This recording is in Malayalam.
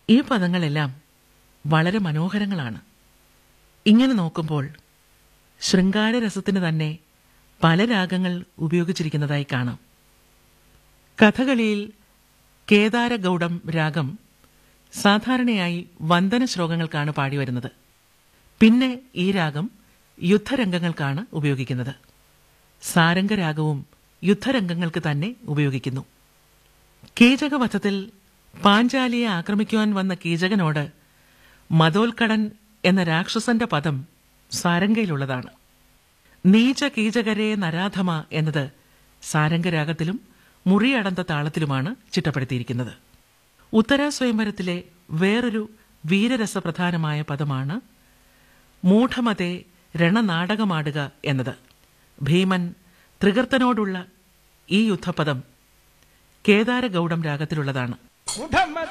ഈ പദങ്ങളെല്ലാം വളരെ മനോഹരങ്ങളാണ് ഇങ്ങനെ നോക്കുമ്പോൾ ശൃംഗാരരസത്തിന് തന്നെ പല രാഗങ്ങൾ ഉപയോഗിച്ചിരിക്കുന്നതായി കാണാം കഥകളിയിൽ കേദാരഗൗഡം രാഗം സാധാരണയായി വന്ദന ശ്ലോകങ്ങൾക്കാണ് പാടിവരുന്നത് പിന്നെ ഈ രാഗം യുദ്ധരംഗങ്ങൾക്കാണ് ഉപയോഗിക്കുന്നത് സാരംഗരാഗവും യുദ്ധരംഗങ്ങൾക്ക് തന്നെ ഉപയോഗിക്കുന്നു കീചകവധത്തിൽ പാഞ്ചാലിയെ ആക്രമിക്കുവാൻ വന്ന കീചകനോട് മതോൽക്കടൻ എന്ന രാക്ഷസന്റെ പദം സാരംഗയിലുള്ളതാണ് നീച കീചകരെ നരാധമ എന്നത് സാരംഗരാഗത്തിലും മുറിയടന്ത താളത്തിലുമാണ് ചിട്ടപ്പെടുത്തിയിരിക്കുന്നത് ഉത്തര സ്വയംവരത്തിലെ വേറൊരു വീരരസപ്രധാനമായ പദമാണ് മൂഢമതേ രണനാടകമാടുക എന്നത് ഭീമൻ ത്രികർത്തനോടുള്ള ഈ യുദ്ധപദം കേദാരഗൗഡം രാഗത്തിലുള്ളതാണ്